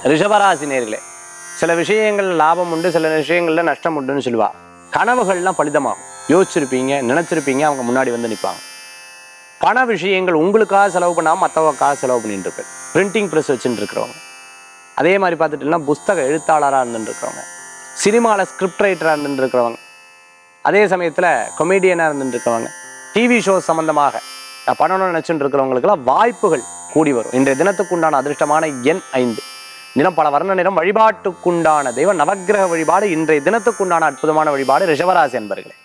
ரிஷபராசி நேர்களே சில விஷயங்கள் லாபம் உண்டு சில விஷயங்கள்ல நஷ்டம் உண்டுன்னு சொல்லுவா கனவுகள்லாம் பலிதமாகும் யோசிச்சிருப்பீங்க நினைச்சிருப்பீங்க அவங்க முன்னாடி வந்து நிற்பாங்க பண விஷயங்கள் உங்களுக்காக செலவு பண்ணாமல் மற்றவங்களுக்காக செலவு பண்ணிட்டு இருப்பேன் பிரிண்டிங் ப்ரெஸ் வச்சுட்டு இருக்கிறவங்க அதே மாதிரி பார்த்துட்டுனா புஸ்தக எழுத்தாளராக இருந்துட்டு இருக்கிறவங்க சினிமாவில் ஸ்கிரிப்ட் ரைட்டராக இருந்துட்டு இருக்கிறவங்க அதே சமயத்தில் கொமேடியனாக இருந்துட்டு இருக்கிறவங்க டிவி ஷோ சம்மந்தமாக நான் பண்ணணும்னு நினச்சிட்டு இருக்கிறவங்களுக்கெல்லாம் வாய்ப்புகள் கூடி வரும் இன்றைய தினத்துக்குண்டான அதிர்ஷ்டமான எண் ஐந்து நிறம் பல வர்ண நிறம் வழிபாட்டுக்குண்டான தெய்வம் நவக்கிரக வழிபாடு இன்றைய தினத்துக்குண்டான அற்புதமான வழிபாடு ரிஷபராசி என்பர்களே